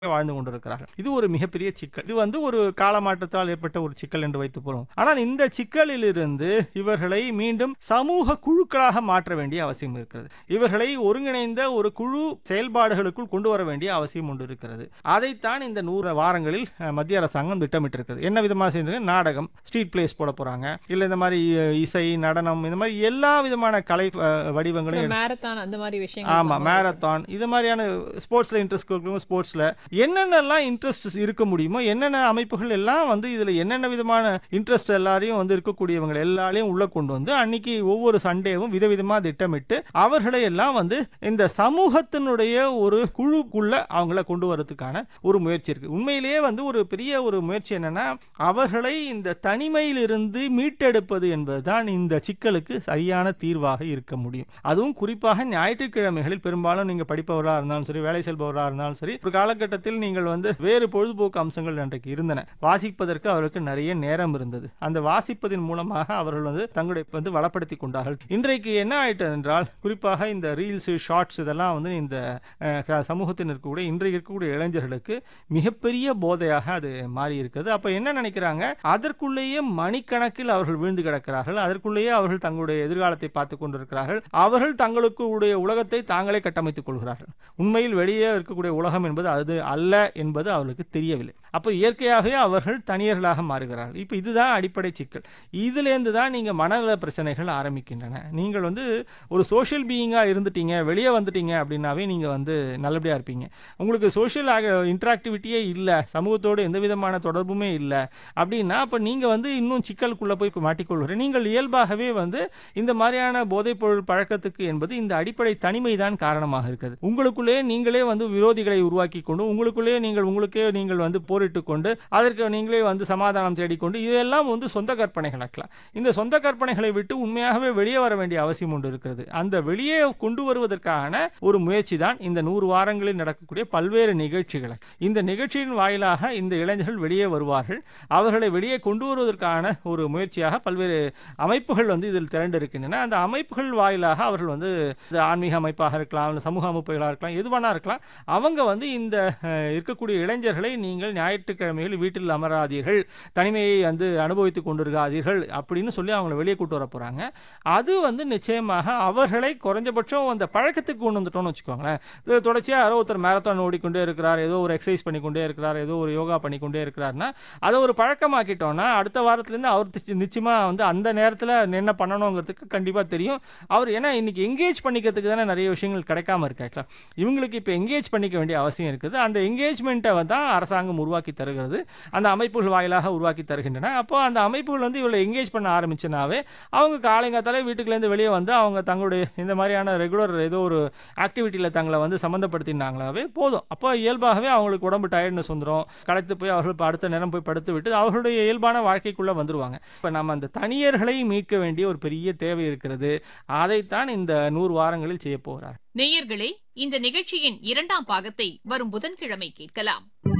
வாழ்ந்து கொண்டிருக்கிறார்கள் இது ஒரு மிகப்பெரிய சிக்கல் இது வந்து ஒரு காலமாற்றத்தால் ஏற்பட்ட ஒரு சிக்கல் என்று வைத்துக் கொள்வோம் ஆனால் இந்த சிக்கலிலிருந்து இவர்களை மீண்டும் சமூக குழுக்களாக மாற்ற வேண்டிய அவசியம் இருக்கிறது இவர்களை ஒருங்கிணைந்த ஒரு குழு செயல்பாடுகளுக்குள் கொண்டு வர வேண்டிய அவசியம் ஒன்று இருக்கிறது அதைத்தான் இந்த நூறு வாரங்களில் அஹ், மத்திய அரசாங்கம் திட்டமிட்டிருக்கிறது என்ன விதமாக செஞ்சு நாடகம் ஸ்ட்ரீட் பிளேஸ் போட போறாங்க இல்ல இந்த மாதிரி அஹ், இசை நடனம் இந்த மாதிரி எல்லா விதமான கலை அஹ், வடிவங்களையும் மேரத்தான் அந்த மாதிரி விஷயங்கள் ஆமா மேரத்தான் இது மாதிரியான ஸ்போர்ட்ஸ்ல இன்ட்ரெஸ்ட் இருக்கிறவங்க ஸ்போர்ட்ஸ்ல என்னென்னலாம் இன்ட்ரெஸ்ட் இருக்க முடியுமோ என்னென்ன அமைப்புகள் எல்லாம் வந்து இதுல என்னென்ன விதமான இன்ட்ரெஸ்ட் எல்லாரையும் வந்து இருக்கக்கூடியவங்க எல்லாரையும் உள்ள கொண்டு வந்து அன்னைக்கு ஒவ்வொரு சண்டேவும் விதவிதமா திட்டமிட்டு அவர்களை எல்லாம் வந்து இந்த சமூகத்தினுடைய ஒரு குழுக்குள்ள அவங்கள கொண்டு வரதுக்கான ஒரு முயற்சி இருக்கு உண்மையிலேயே வந்து ஒரு பெரிய ஒரு முயற்சி என்னன்னா அவர்களை இந்த தனிமையிலிருந்து மீட்டெடுப்பது என்பதுதான் இந்த சிக்கலுக்கு சரியான தீர்வாக இருக்க முடியும் அதுவும் குறிப்பாக ஞாயிற்றுக்கிழமைகளில் பெரும்பாலும் நீங்க படிப்பவர்களாக இருந்தாலும் சரி வேலை செல்பவராக இருந்தாலும் சரி ஒரு காலகட்டத்தில் நீங்கள் வந்து வேறு பொழுதுபோக்கு அம்சங்கள் அன்றைக்கு இருந்தன வாசிப்பதற்கு அவருக்கு நிறைய நேரம் இருந்தது அந்த வாசிப்பதின் மூலமாக அவர்கள் வந்து தங்களை வந்து வளப்படுத்தி கொண்டார்கள் இன்றைக்கு என்ன ஆயிட்டது என்றால் குறிப்பாக இந்த ரீல்ஸ் ஷார்ட்ஸ் இதெல்லாம் வந்து இந்த அஹ், ச- சமூகத்தில் இருக்கக்கூடிய இன்றைக்கு இருக்கக்கூடிய இளைஞர்களுக்கு மிகப்பெரிய போதையாக அது மாறி இருக்குது அப்ப என்ன நினைக்கிறாங்க அதற்குள்ளேயே மணிக்கணக்கில் அவர்கள் வீழ்ந்து கிடக்கிறார்கள் அதற்குள்ளேயே அவர்கள் தங்களுடைய எதிர்காலத்தை பார்த்து கொண்டிருக்கிறார்கள் அவர்கள் தங்களுக்கு உடைய உலகத்தை தாங்களே கட்டமைத்துக் கொள்கிறார்கள் உண்மையில் வெளியே இருக்கக்கூடிய உலகம் என்பது அது அல்ல என்பது அவர்களுக்கு தெரியவில்லை அப்போ இயற்கையாகவே அவர்கள் தனியர்களாக மாறுகிறார்கள் இப்போ இதுதான் அடிப்படை சிக்கல் இதுலேருந்து தான் நீங்கள் மனநல பிரச்சனைகள் ஆரம்பிக்கின்றன நீங்கள் வந்து ஒரு சோஷியல் பீயிங்காக இருந்துட்டீங்க வெளியே வந்துட்டீங்க அப்படின்னாவே நீங்கள் வந்து நல்லபடியாக இருப்பீங்க உங்களுக்கு சோஷியல் இன்ட்ராக்டிவிட்டியே இல்லை சமூகத்தோடு எந்த விதமான தொடர்புமே இல்லை அப்படின்னா அப்போ நீங்கள் வந்து இன்னும் சிக்கலுக்குள்ளே போய் மாட்டிக்கொள்கிற நீங்கள் இயல்பாகவே வந்து இந்த மாதிரியான போதைப்பொருள் பழக்கத்துக்கு என்பது இந்த அடிப்படை தனிமை தான் காரணமாக இருக்குது உங்களுக்குள்ளே நீங்களே வந்து விரோதிகளை உருவாக்கி கொண்டு உங்களுக்குள்ளே நீங்கள் உங்களுக்கே நீங்கள் வந்து போரிட்டு கொண்டு அதற்கு நீங்களே வந்து சமாதானம் தேடிக்கொண்டு இதெல்லாம் வந்து சொந்த கற்பனைகள் ஆக்கலாம் இந்த சொந்த கற்பனைகளை விட்டு உண்மையாகவே வெளியே வர வேண்டிய அவசியம் ஒன்று இருக்கிறது அந்த வெளியே கொண்டு வருவதற்கான ஒரு முயற்சி தான் இந்த நூறு வாரங்களில் நடக்கக்கூடிய பல்வேறு நிகழ்ச்சிகள் இந்த நிகழ்ச்சியின் வாயிலாக இந்த இளைஞர்கள் வெளியே வருவார்கள் அவர்களை வெளியே கொண்டு வருவதற்கான ஒரு முயற்சியாக பல்வேறு அமைப்புகள் வந்து இதில் திரண்டு இருக்கின்றன அந்த அமைப்புகள் வாயிலாக அவர்கள் வந்து இது ஆன்மீக அமைப்பாக இருக்கலாம் இல்ல சமூக அமைப்புகளாக இருக்கலாம் எதுவானா இருக்கலாம் அவங்க வந்து இந்த அஹ், இருக்கக்கூடிய இளைஞர்களை நீங்கள் ஞாயிற்றுக்கிழமைகள் வீட்டில் அமராதீர்கள் தனிமையை வந்து அனுபவித்துக் கொண்டிருக்காதீர்கள் அப்படின்னு சொல்லி அவங்கள வெளியே கூட்டு வர போறாங்க அது வந்து நிச்சயமாக அவர்களை குறைஞ்சபட்சம் அந்த பழக்கத்துக்கு கொண்டு வந்துட்டோம்னு வச்சுக்கோங்களேன் இது தொடர்ச்சியாக யாரோ ஒருத்தர் மேரத்தான் ஓடிக்கொண்டே இருக்கிறார் ஏதோ ஒரு எக்ஸசைஸ் பண்ணிக்கொண்டே இருக்கிறார் ஏதோ ஒரு யோகா பண்ணிக்கொண்டே இருக்கிறார்னா அதை ஒரு பழக்கமாக்கிட்டோம்னா அடுத்த வாரத்துலேருந்து அவர் திச்சு- நிச்சயமா வந்து அந்த நேரத்தில் என்ன பண்ணணுங்கிறதுக்கு கண்டிப்பாக தெரியும் அவர் ஏன்னா இன்னைக்கு எங்கேஜ் பண்ணிக்கிறதுக்கு தானே நிறைய விஷயங்கள் கிடைக்காம இருக்கு ஆக்சுவலாக இவங்களுக்கு இப்போ எங்கேஜ் பண்ணிக்க வேண்டிய அவசியம் இருக்குது அந்த எங்கேஜ்மெண்ட்டை தான் அரசாங்கம் உருவாக்கி தருகிறது அந்த அமைப்புகள் வாயிலாக உருவாக்கி தருகின்றன அப்போ அந்த அமைப்புகள் வந்து இவளை எங்கேஜ் பண்ண ஆரம்பிச்சுனாவே அவங்க காலைங்காத்தாலே வீட்டுக்குலேருந்து வெளியே வந்து அவங்க தங்களுடைய இந்த மாதிரியான ரெகுலர் ஏதோ ஒரு ஆக்டிவிட்டியில் தங்களை வந்து சம்மந்தப்படுத்தினாங்களாவே போதும் அப்போ இயல்பாகவே அவங்களுக்கு உடம்பு டயர்ட்னஸ் வந்துடும் களைத்து போய் அவர்கள் இப்ப அடுத்த நேரம் போய் படுத்து விட்டு அவர்களுடைய இயல்பான வாழ்க்கைக்குள்ளே வந்துருவாங்க இப்போ நம்ம அந்த தனியர்களை மீட்க வேண்டிய ஒரு பெரிய தேவை இருக்கிறது அதைத்தான் இந்த நூறு வாரங்களில் செய்ய போகிறார் நேயர்களே இந்த நிகழ்ச்சியின் இரண்டாம் பாகத்தை வரும் புதன்கிழமை கேட்கலாம்